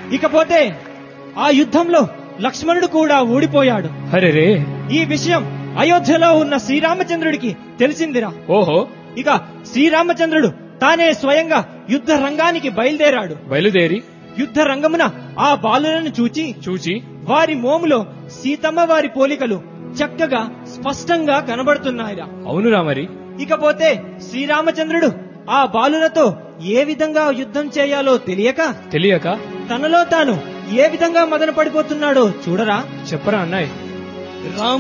ఇకపోతే ఆ యుద్ధంలో లక్ష్మణుడు కూడా ఓడిపోయాడు అరే రే ఈ విషయం అయోధ్యలో ఉన్న శ్రీరామచంద్రుడికి తెలిసిందిరా ఓహో ఇక శ్రీరామచంద్రుడు తానే స్వయంగా యుద్ధ రంగానికి బయలుదేరాడు బయలుదేరి యుద్ధ రంగమున ఆ బాలులను చూచి చూచి వారి మోములో సీతమ్మ వారి పోలికలు చక్కగా స్పష్టంగా కనబడుతున్నాయిరా అవునురా మరి ఇకపోతే శ్రీరామచంద్రుడు ఆ బాలులతో ఏ విధంగా యుద్ధం చేయాలో తెలియక తెలియక తనలో తాను ఏ విధంగా మదన పడిపోతున్నాడో చూడరా చెప్పరా అన్నాయ్ రామ్